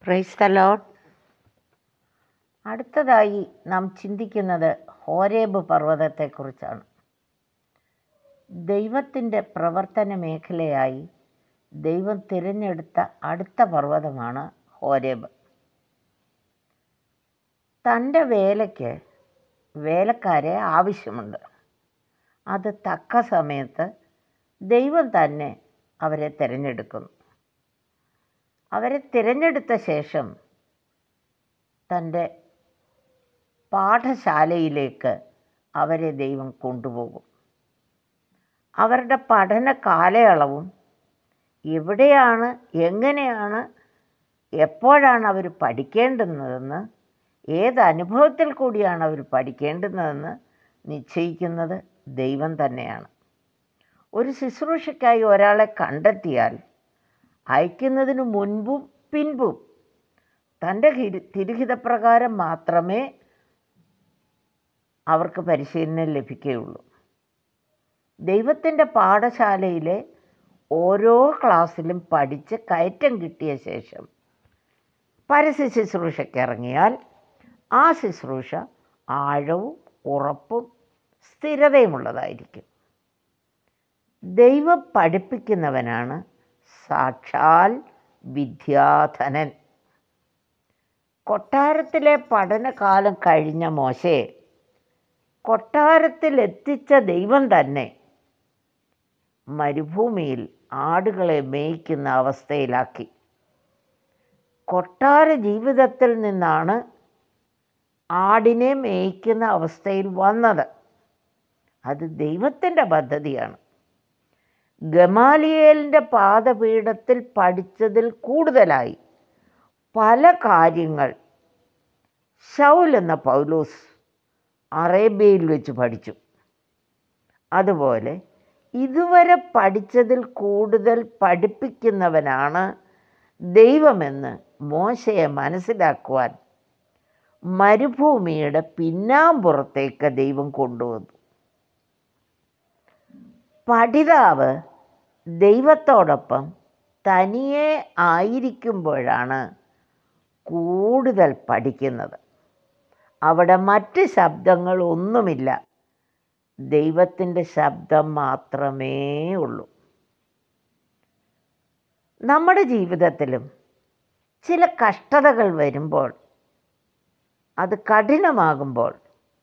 praise the load അടുത്തതായി നാം ചിന്തിക്കുന്നത് ഹോരേബ് പർവ്വതത്തെക്കുറിച്ചാണ് ദൈവത്തിൻ്റെ പ്രവർത്തന മേഖലയായി ദൈവം തിരഞ്ഞെടുത്ത അടുത്ത പർവ്വതമാണ് ഹോരേബ് തൻ്റെ വേലയ്ക്ക് വേലക്കാരെ ആവശ്യമുണ്ട് അത് തക്ക സമയത്ത് ദൈവം തന്നെ അവരെ തിരഞ്ഞെടുക്കുന്നു അവരെ തിരഞ്ഞെടുത്ത ശേഷം തൻ്റെ പാഠശാലയിലേക്ക് അവരെ ദൈവം കൊണ്ടുപോകും അവരുടെ പഠന കാലയളവും എവിടെയാണ് എങ്ങനെയാണ് എപ്പോഴാണ് അവർ പഠിക്കേണ്ടുന്നതെന്ന് ഏത് അനുഭവത്തിൽ കൂടിയാണ് അവർ പഠിക്കേണ്ടുന്നതെന്ന് നിശ്ചയിക്കുന്നത് ദൈവം തന്നെയാണ് ഒരു ശുശ്രൂഷയ്ക്കായി ഒരാളെ കണ്ടെത്തിയാൽ അയക്കുന്നതിന് മുൻപും പിൻപും തൻ്റെ ഹിരി- തിരുഹിതപ്രകാരം മാത്രമേ അവർക്ക് പരിശീലനം ലഭിക്കുകയുള്ളൂ ദൈവത്തിൻ്റെ പാഠശാലയിലെ ഓരോ ക്ലാസ്സിലും പഠിച്ച് കയറ്റം കിട്ടിയ ശേഷം പരസ്യ ശുശ്രൂഷയ്ക്ക് ഇറങ്ങിയാൽ ആ ശുശ്രൂഷ ആഴവും ഉറപ്പും സ്ഥിരതയുമുള്ളതായിരിക്കും ദൈവം പഠിപ്പിക്കുന്നവനാണ് സാക്ഷാൽ വിദ്യാധനൻ കൊട്ടാരത്തിലെ പഠനകാലം കഴിഞ്ഞ മോശയെ കൊട്ടാരത്തിൽ എത്തിച്ച ദൈവം തന്നെ മരുഭൂമിയിൽ ആടുകളെ മേയ്ക്കുന്ന അവസ്ഥയിലാക്കി കൊട്ടാര ജീവിതത്തിൽ നിന്നാണ് ആടിനെ മേയ്ക്കുന്ന അവസ്ഥയിൽ വന്നത് അത് ദൈവത്തിൻ്റെ പദ്ധതിയാണ് ഗമാലിയേലിൻ്റെ പാദപീഠത്തിൽ പഠിച്ചതിൽ കൂടുതലായി പല കാര്യങ്ങൾ ഷൗൽ എന്ന പൗലോസ് അറേബ്യയിൽ വെച്ച് പഠിച്ചു അതുപോലെ ഇതുവരെ പഠിച്ചതിൽ കൂടുതൽ പഠിപ്പിക്കുന്നവനാണ് ദൈവമെന്ന് മോശയെ മനസ്സിലാക്കുവാൻ മരുഭൂമിയുടെ പിന്നാമ്പുറത്തേക്ക് ദൈവം കൊണ്ടുവന്നു പഠിതാവ് ദൈവത്തോടൊപ്പം തനിയെ ആയിരിക്കുമ്പോഴാണ് കൂടുതൽ പഠിക്കുന്നത് അവിടെ മറ്റ് ശബ്ദങ്ങൾ ഒന്നുമില്ല ദൈവത്തിൻ്റെ ശബ്ദം മാത്രമേ ഉള്ളൂ നമ്മുടെ ജീവിതത്തിലും ചില കഷ്ടതകൾ വരുമ്പോൾ അത് കഠിനമാകുമ്പോൾ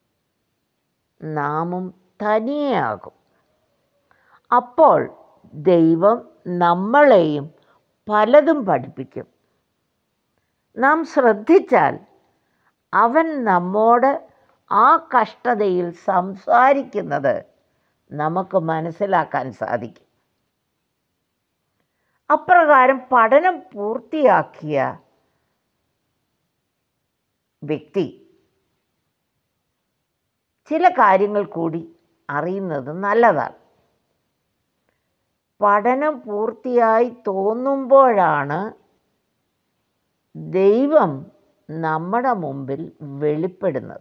നാമും തനിയെയാകും അപ്പോൾ ദൈവം നമ്മളെയും പലതും പഠിപ്പിക്കും നാം ശ്രദ്ധിച്ചാൽ അവൻ നമ്മോട് ആ കഷ്ടതയിൽ സംസാരിക്കുന്നത് നമുക്ക് മനസ്സിലാക്കാൻ സാധിക്കും അപ്രകാരം പഠനം പൂർത്തിയാക്കിയ വ്യക്തി ചില കാര്യങ്ങൾ കൂടി അറിയുന്നത് നല്ലതാണ് പഠനം പൂർത്തിയായി തോന്നുമ്പോഴാണ് ദൈവം നമ്മുടെ മുമ്പിൽ വെളിപ്പെടുന്നത്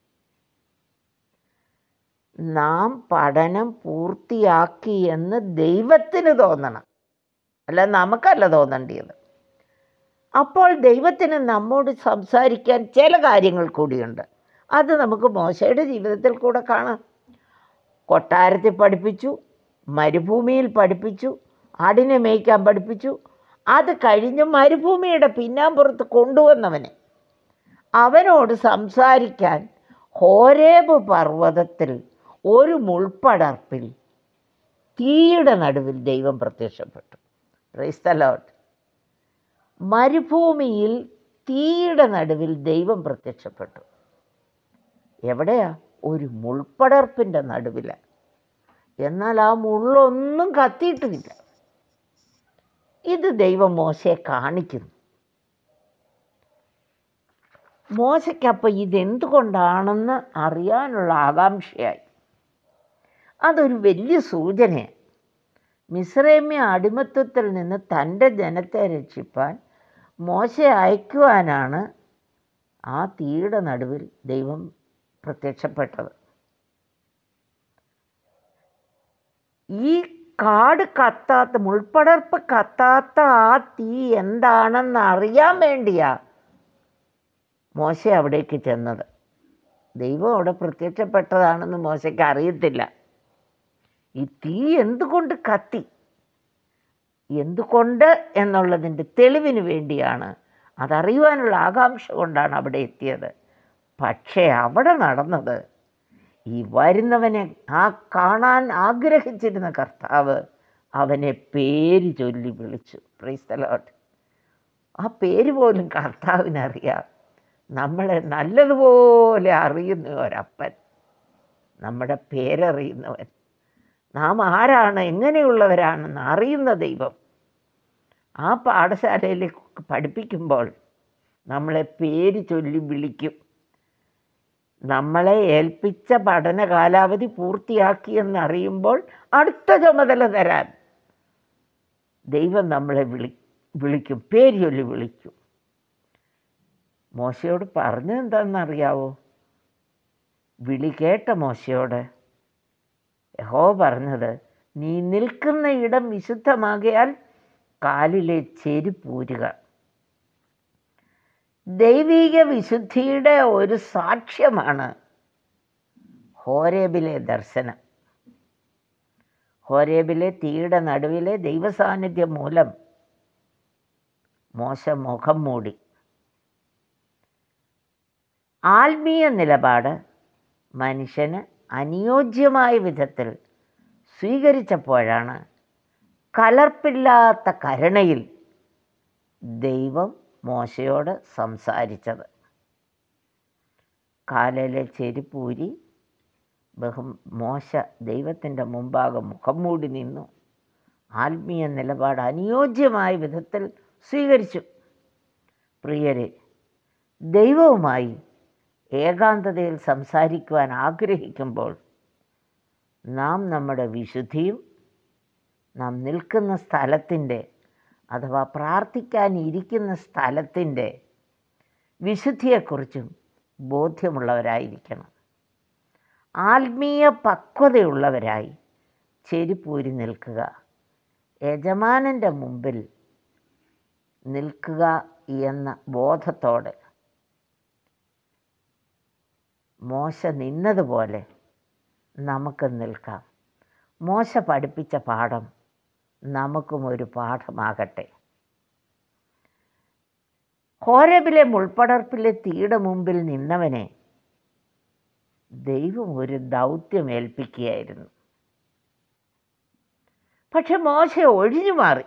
നാം പഠനം പൂർത്തിയാക്കി എന്ന് ദൈവത്തിന് തോന്നണം അല്ല നമുക്കല്ല തോന്നേണ്ടത് അപ്പോൾ ദൈവത്തിന് നമ്മോട് സംസാരിക്കാൻ ചില കാര്യങ്ങൾ കൂടിയുണ്ട് അത് നമുക്ക് മോശയുടെ ജീവിതത്തിൽ കൂടെ കാണാം കൊട്ടാരത്തിൽ പഠിപ്പിച്ചു മരുഭൂമിയിൽ പഠിപ്പിച്ചു ആടിനെ മേയ്ക്കാൻ പഠിപ്പിച്ചു അത് കഴിഞ്ഞ് മരുഭൂമിയുടെ പിന്നാമ്പുറത്ത് കൊണ്ടുവന്നവനെ അവനോട് സംസാരിക്കാൻ ഹോരേബ് പർവ്വതത്തിൽ ഒരു മുൾപ്പടർപ്പിൽ തീയുടെ നടുവിൽ ദൈവം പ്രത്യക്ഷപ്പെട്ടു പ്രൈസ് ദ ലോർഡ് മരുഭൂമിയിൽ തീയുടെ നടുവിൽ ദൈവം പ്രത്യക്ഷപ്പെട്ടു എവിടെയാ ഒരു മുൾപ്പടർപ്പിൻ്റെ നടുവിൽ എന്നാൽ ആ മുള്ളൊന്നും കത്തിയിട്ടുമില്ല ഇത് ദൈവം മോശയെ കാണിക്കുന്നു മോശയ്ക്കപ്പോൾ ഇതെന്തുകൊണ്ടാണെന്ന് അറിയാനുള്ള ആകാംക്ഷയായി അതൊരു വലിയ സൂചനയാണ് മിശ്രമ്യ അടിമത്വത്തിൽ നിന്ന് തൻ്റെ ജനത്തെ രക്ഷിപ്പാൻ മോശയെ അയക്കുവാനാണ് ആ തീയുടെ നടുവിൽ ദൈവം പ്രത്യക്ഷപ്പെട്ടത് ഈ കാട് കത്താത്ത മുൾപ്പടർപ്പ് കത്താത്ത ആ തീ എന്താണെന്ന് അറിയാൻ വേണ്ടിയാ മോശ അവിടേക്ക് ചെന്നത് ദൈവം അവിടെ പ്രത്യക്ഷപ്പെട്ടതാണെന്ന് മോശയ്ക്ക് അറിയത്തില്ല ഈ തീ എന്തുകൊണ്ട് കത്തി എന്തുകൊണ്ട് എന്നുള്ളതിൻ്റെ തെളിവിന് വേണ്ടിയാണ് അതറിയുവാനുള്ള ആകാംക്ഷ കൊണ്ടാണ് അവിടെ എത്തിയത് പക്ഷേ അവിടെ നടന്നത് ഈ വരുന്നവനെ ആ കാണാൻ ആഗ്രഹിച്ചിരുന്ന കർത്താവ് അവനെ പേര് ചൊല്ലി വിളിച്ചു ക്രൈസ്തലോട്ട് ആ പേര് പോലും കർത്താവിനറിയാം നമ്മളെ നല്ലതുപോലെ അറിയുന്ന ഒരപ്പൻ നമ്മുടെ പേരറിയുന്നവൻ നാം ആരാണ് എങ്ങനെയുള്ളവരാണെന്ന് അറിയുന്ന ദൈവം ആ പാഠശാലയിലേക്ക് പഠിപ്പിക്കുമ്പോൾ നമ്മളെ പേര് ചൊല്ലി വിളിക്കും നമ്മളെ ഏൽപ്പിച്ച പഠന കാലാവധി പൂർത്തിയാക്കിയെന്നറിയുമ്പോൾ അടുത്ത ചുമതല തരാൻ ദൈവം നമ്മളെ വിളി വിളിക്കും പേര് ചൊല്ലി വിളിക്കും മോശയോട് പറഞ്ഞത് എന്താണെന്നറിയാവോ വിളി കേട്ട മോശയോട് യഹോ പറഞ്ഞത് നീ നിൽക്കുന്ന ഇടം വിശുദ്ധമാകിയാൽ കാലിലെ ചെരുപ്പൂരുക ദൈവിക വിശുദ്ധിയുടെ ഒരു സാക്ഷ്യമാണ് ഹോരേബിലെ ദർശനം ഹോരേബിലെ തീയുടെ നടുവിലെ ദൈവസാന്നിധ്യം മൂലം മോശ മുഖം മൂടി ആത്മീയ നിലപാട് മനുഷ്യന് അനുയോജ്യമായ വിധത്തിൽ സ്വീകരിച്ചപ്പോഴാണ് കലർപ്പില്ലാത്ത കരുണയിൽ ദൈവം മോശയോട് സംസാരിച്ചത് കാലിലെ ചെരുപ്പൂരി ബഹു മോശ ദൈവത്തിൻ്റെ മുമ്പാകെ മുഖം മൂടി നിന്നു ആത്മീയ നിലപാട് അനുയോജ്യമായ വിധത്തിൽ സ്വീകരിച്ചു പ്രിയരെ ദൈവവുമായി ഏകാന്തതയിൽ സംസാരിക്കുവാൻ ആഗ്രഹിക്കുമ്പോൾ നാം നമ്മുടെ വിശുദ്ധിയും നാം നിൽക്കുന്ന സ്ഥലത്തിൻ്റെ അഥവാ പ്രാർത്ഥിക്കാൻ ഇരിക്കുന്ന സ്ഥലത്തിൻ്റെ വിശുദ്ധിയെക്കുറിച്ചും ബോധ്യമുള്ളവരായിരിക്കണം ആത്മീയ പക്വതയുള്ളവരായി ചെരിപ്പൂരി നിൽക്കുക യജമാനൻ്റെ മുമ്പിൽ നിൽക്കുക എന്ന ബോധത്തോടെ മോശ നിന്നതുപോലെ നമുക്ക് നിൽക്കാം മോശ പഠിപ്പിച്ച പാഠം നമുക്കും ഒരു പാഠമാകട്ടെ ഹോരബിലെ മുൾപ്പടർപ്പിലെ തീയുടെ മുമ്പിൽ നിന്നവനെ ദൈവം ഒരു ദൗത്യം ഏൽപ്പിക്കുകയായിരുന്നു പക്ഷെ മോശ ഒഴിഞ്ഞു മാറി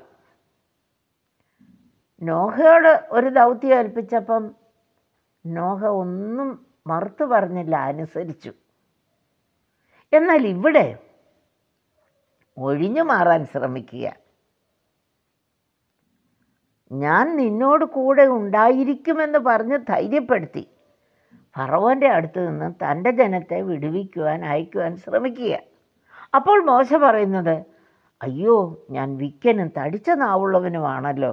നോഹയോട് ഒരു ദൗത്യം ഏൽപ്പിച്ചപ്പം നോഹ ഒന്നും മറുത്തു പറഞ്ഞില്ല അനുസരിച്ചു എന്നാൽ ഇവിടെ ഒഴിഞ്ഞു മാറാൻ ശ്രമിക്കുക ഞാൻ നിന്നോട് കൂടെ ഉണ്ടായിരിക്കുമെന്ന് പറഞ്ഞ് ധൈര്യപ്പെടുത്തി ഫറവോൻ്റെ അടുത്ത് നിന്ന് തൻ്റെ ജനത്തെ വിടുവിക്കുവാൻ അയക്കുവാൻ ശ്രമിക്കുക അപ്പോൾ മോശ പറയുന്നത് അയ്യോ ഞാൻ വിക്കനും തടിച്ച നാവുള്ളവനുമാണല്ലോ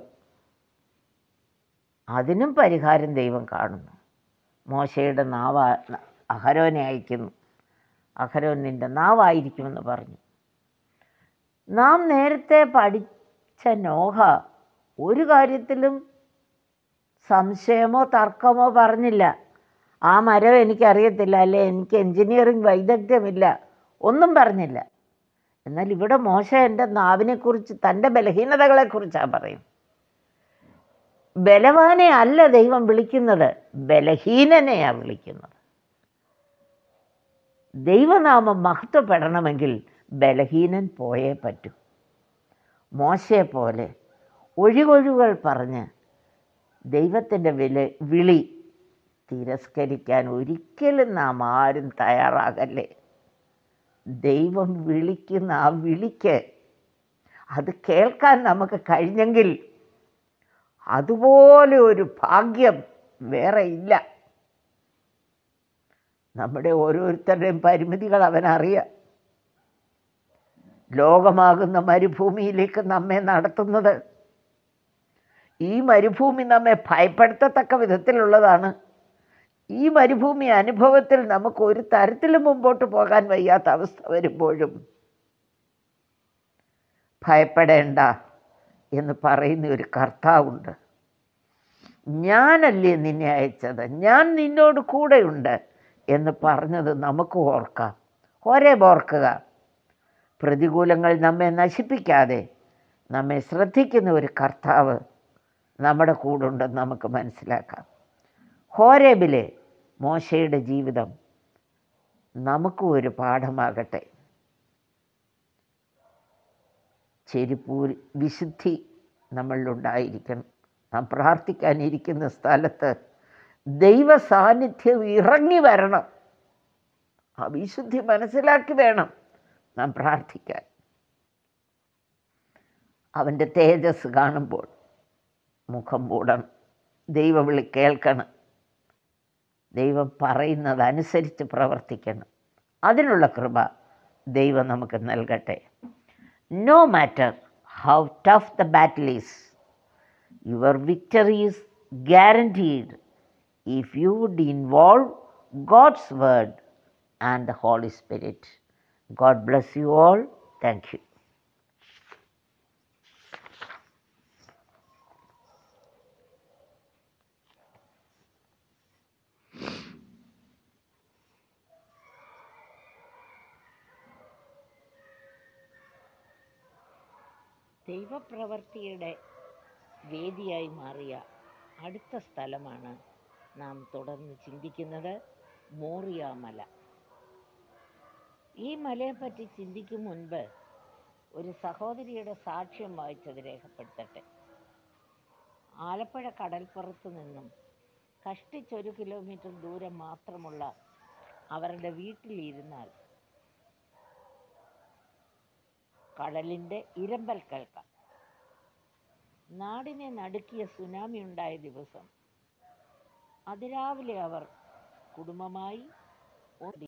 അതിനും പരിഹാരം ദൈവം കാണുന്നു മോശയുടെ നാവ അഹരോനെ അയക്കുന്നു അഹരോൻ നിൻ്റെ നാവായിരിക്കുമെന്ന് പറഞ്ഞു നാം നേരത്തെ പഠിച്ച നോഹ ഒരു കാര്യത്തിലും സംശയമോ തർക്കമോ പറഞ്ഞില്ല ആ മരം എനിക്കറിയത്തില്ല അല്ലെ എനിക്ക് എൻജിനീയറിംഗ് വൈദഗ്ധ്യമില്ല ഒന്നും പറഞ്ഞില്ല എന്നാൽ ഇവിടെ മോശ എൻ്റെ നാവിനെക്കുറിച്ച് തൻ്റെ ബലഹീനതകളെക്കുറിച്ചാണ് പറയും ബലവാനെ അല്ല ദൈവം വിളിക്കുന്നത് ബലഹീനനെയാണ് വിളിക്കുന്നത് ദൈവനാമം മഹത്വപ്പെടണമെങ്കിൽ ബലഹീനൻ പോയേ പറ്റൂ മോശയെ പോലെ ഒഴികൊഴികൾ പറഞ്ഞ് ദൈവത്തിൻ്റെ വില വിളി തിരസ്കരിക്കാൻ ഒരിക്കലും നാം ആരും തയ്യാറാകല്ലേ ദൈവം വിളിക്കുന്ന ആ വിളിക്ക് അത് കേൾക്കാൻ നമുക്ക് കഴിഞ്ഞെങ്കിൽ അതുപോലെ ഒരു ഭാഗ്യം വേറെ ഇല്ല നമ്മുടെ ഓരോരുത്തരുടെയും പരിമിതികൾ അവനറിയാം ലോകമാകുന്ന മരുഭൂമിയിലേക്ക് നമ്മെ നടത്തുന്നത് ഈ മരുഭൂമി നമ്മെ ഭയപ്പെടുത്തത്തക്ക വിധത്തിലുള്ളതാണ് ഈ മരുഭൂമി അനുഭവത്തിൽ നമുക്ക് ഒരു തരത്തിലും മുമ്പോട്ട് പോകാൻ വയ്യാത്ത അവസ്ഥ വരുമ്പോഴും ഭയപ്പെടേണ്ട എന്ന് പറയുന്ന ഒരു കർത്താവുണ്ട് ഞാനല്ലേ നിന്നെ അയച്ചത് ഞാൻ നിന്നോട് കൂടെയുണ്ട് എന്ന് പറഞ്ഞത് നമുക്ക് ഓർക്കാം ഒരേ ഓർക്കുക പ്രതികൂലങ്ങൾ നമ്മെ നശിപ്പിക്കാതെ നമ്മെ ശ്രദ്ധിക്കുന്ന ഒരു കർത്താവ് നമ്മുടെ കൂടുണ്ടെന്ന് നമുക്ക് മനസ്സിലാക്കാം ഹോരേബിലെ മോശയുടെ ജീവിതം നമുക്കും ഒരു പാഠമാകട്ടെ ചെരുപ്പൂർ വിശുദ്ധി നമ്മളിലുണ്ടായിരിക്കണം നാം പ്രാർത്ഥിക്കാനിരിക്കുന്ന സ്ഥലത്ത് ദൈവ സാന്നിധ്യം ഇറങ്ങി വരണം ആ വിശുദ്ധി മനസ്സിലാക്കി വേണം നാം പ്രാർത്ഥിക്കാൻ അവൻ്റെ തേജസ് കാണുമ്പോൾ മുഖം മൂടണം ദൈവവിളി കേൾക്കണം ദൈവം പറയുന്നത് അനുസരിച്ച് പ്രവർത്തിക്കണം അതിനുള്ള കൃപ ദൈവം നമുക്ക് നൽകട്ടെ no matter how tough the battle is your victory is guaranteed if you would involve God's word and the Holy Spirit God bless you all thank you ദൈവപ്രവൃത്തിയുടെ വേദിയായി മാറിയ അടുത്ത സ്ഥലമാണ് നാം തുടർന്ന് ചിന്തിക്കുന്നത് മോറിയ മല ഈ മലയെപ്പറ്റി ചിന്തിക്കും മുൻപ് ഒരു സഹോദരിയുടെ സാക്ഷ്യം വായിച്ചത് രേഖപ്പെടുത്തട്ടെ ആലപ്പുഴ കടൽപ്പുറത്ത് നിന്നും കഷ്ടിച്ചൊരു കിലോമീറ്റർ ദൂരം മാത്രമുള്ള അവരുടെ വീട്ടിലിരുന്നാൽ കടലിൻ്റെ ഇരമ്പൽ കേൾക്കാം നാടിനെ നടുക്കിയ സുനാമി ഉണ്ടായ ദിവസം അതിരാവിലെ അവർ കുടുംബമായി